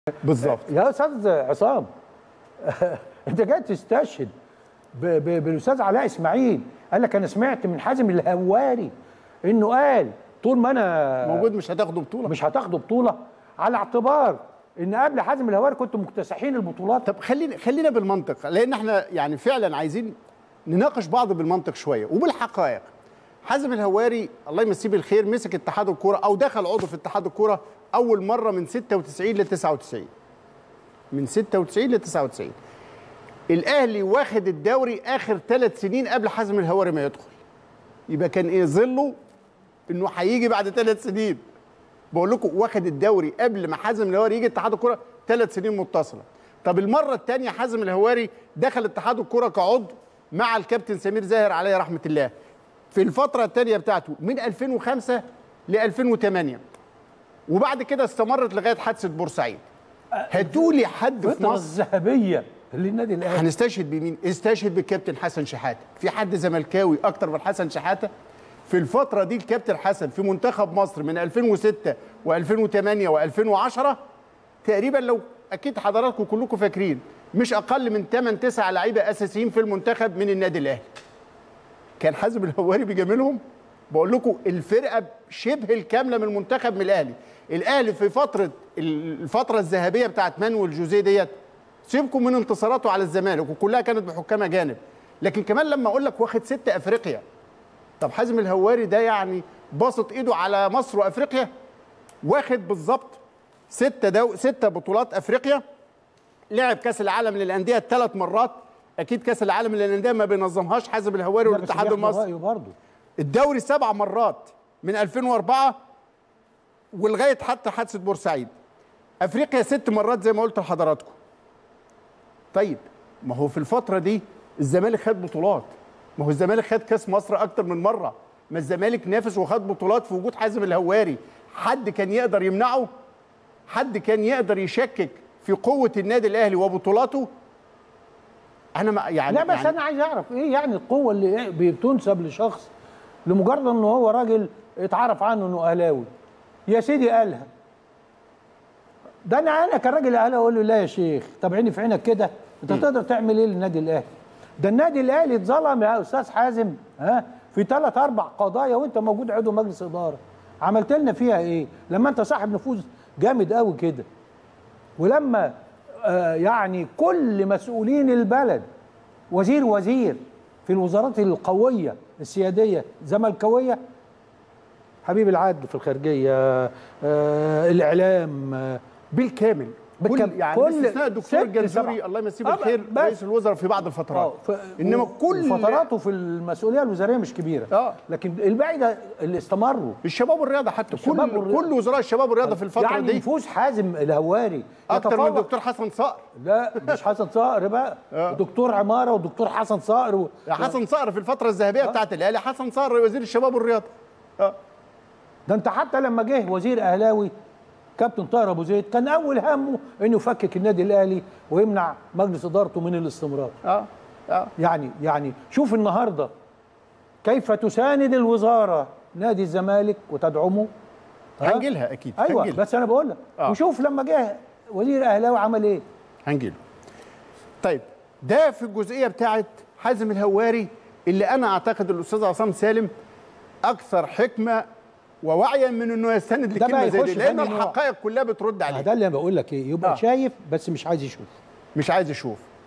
بالظبط يا استاذ عصام انت جاي تستشهد ب- ب- بالاستاذ علاء اسماعيل قال لك انا سمعت من حازم الهواري انه قال طول ما انا موجود مش هتاخدوا بطوله مش هتاخدوا بطوله على اعتبار ان قبل حازم الهواري كنتوا مكتسحين البطولات طب خلينا خلينا بالمنطق لان احنا يعني فعلا عايزين نناقش بعض بالمنطق شويه وبالحقائق حازم الهواري الله يمسيه بالخير مسك اتحاد الكوره او دخل عضو في اتحاد الكوره اول مره من 96 ل 99 من 96 ل 99 الاهلي واخد الدوري اخر ثلاث سنين قبل حازم الهواري ما يدخل يبقى كان ايه ظله انه هيجي بعد ثلاث سنين بقول لكم واخد الدوري قبل ما حازم الهواري يجي اتحاد الكوره ثلاث سنين متصله طب المره الثانيه حازم الهواري دخل اتحاد الكوره كعضو مع الكابتن سمير زاهر عليه رحمه الله في الفتره الثانيه بتاعته من 2005 ل 2008 وبعد كده استمرت لغايه حادثه بورسعيد هاتولي حد في الفتره مصر الذهبيه للنادي الاهلي هنستشهد بمين؟ استشهد بالكابتن حسن شحاته، في حد زملكاوي اكتر من حسن شحاته؟ في الفترة دي الكابتن حسن في منتخب مصر من 2006 و2008 و2010 تقريبا لو اكيد حضراتكم كلكم فاكرين مش اقل من 8 9 لعيبه اساسيين في المنتخب من النادي الاهلي. كان حازم الهواري بيجاملهم بقول لكم الفرقه شبه الكامله من المنتخب من الاهلي. الاهلي في فتره الفتره الذهبيه بتاعت مانويل جوزيه ديت سيبكم من انتصاراته على الزمالك وكلها كانت بحكام اجانب لكن كمان لما اقول لك واخد ست افريقيا طب حازم الهواري ده يعني باسط ايده على مصر وافريقيا واخد بالظبط ستة دو ستة بطولات افريقيا لعب كاس العالم للانديه ثلاث مرات اكيد كاس العالم للانديه ما بينظمهاش حازم الهواري والاتحاد المصري برضه الدوري سبع مرات من 2004 ولغايه حتى حادثه بورسعيد افريقيا ست مرات زي ما قلت لحضراتكم طيب ما هو في الفتره دي الزمالك خد بطولات ما هو الزمالك خد كاس مصر اكتر من مره ما الزمالك نافس وخد بطولات في وجود حازم الهواري حد كان يقدر يمنعه حد كان يقدر يشكك في قوه النادي الاهلي وبطولاته انا ما يعني لا بس يعني انا عايز اعرف ايه يعني القوه اللي إيه بتنسب لشخص لمجرد ان هو راجل اتعرف عنه انه اهلاوي يا سيدي قالها ده انا انا كراجل اهلاوي اقول له لا يا شيخ طب عيني في عينك كده انت تقدر تعمل ايه للنادي الاهلي ده النادي الاهلي اتظلم يا استاذ حازم ها في ثلاث اربع قضايا وانت موجود عضو مجلس اداره عملت لنا فيها ايه لما انت صاحب نفوذ جامد قوي كده ولما آه يعني كل مسؤولين البلد وزير وزير في الوزارات القويه السياديه زملكاويه حبيب العدل في الخارجيه آه الاعلام آه بالكامل بالكامل. كل يعني كل باستثناء الدكتور ست الجنزوري سبعة. الله يمسيه آه، بالخير بس. رئيس الوزراء في بعض الفترات ف... انما كل فتراته في المسؤوليه الوزاريه مش كبيره آه. لكن الباقي ده اللي استمروا الشباب والرياضه حتى الشباب كل والرياضة. كل وزراء الشباب والرياضه في الفتره يعني دي نفوذ حازم الهواري اكتر من يتفوق- الدكتور حسن صقر لا مش حسن صقر بقى آه. دكتور عماره ودكتور حسن صقر و... يا حسن صقر في الفتره الذهبيه بتاعت الاهلي حسن صقر وزير الشباب والرياضه اه ده انت حتى لما جه وزير اهلاوي كابتن طاهر ابو زيد كان اول همه انه يفكك النادي الاهلي ويمنع مجلس ادارته من الاستمرار اه اه يعني يعني شوف النهارده كيف تساند الوزاره نادي الزمالك وتدعمه ها؟ هنجي لها اكيد ايوه هنجي لها. بس انا بقول لك آه. وشوف لما جه وزير اهلاوي عمل ايه هنجي له طيب ده في الجزئيه بتاعت حازم الهواري اللي انا اعتقد الاستاذ عصام سالم اكثر حكمه ووعيا من انه يستند ده بقى لكلمه زي يخش دي في لان أنهي نوع؟ الحقائق كلها بترد آه، عليه ده اللي انا بقول لك ايه يبقى آه. آه. شايف بس مش عايز يشوف مش عايز يشوف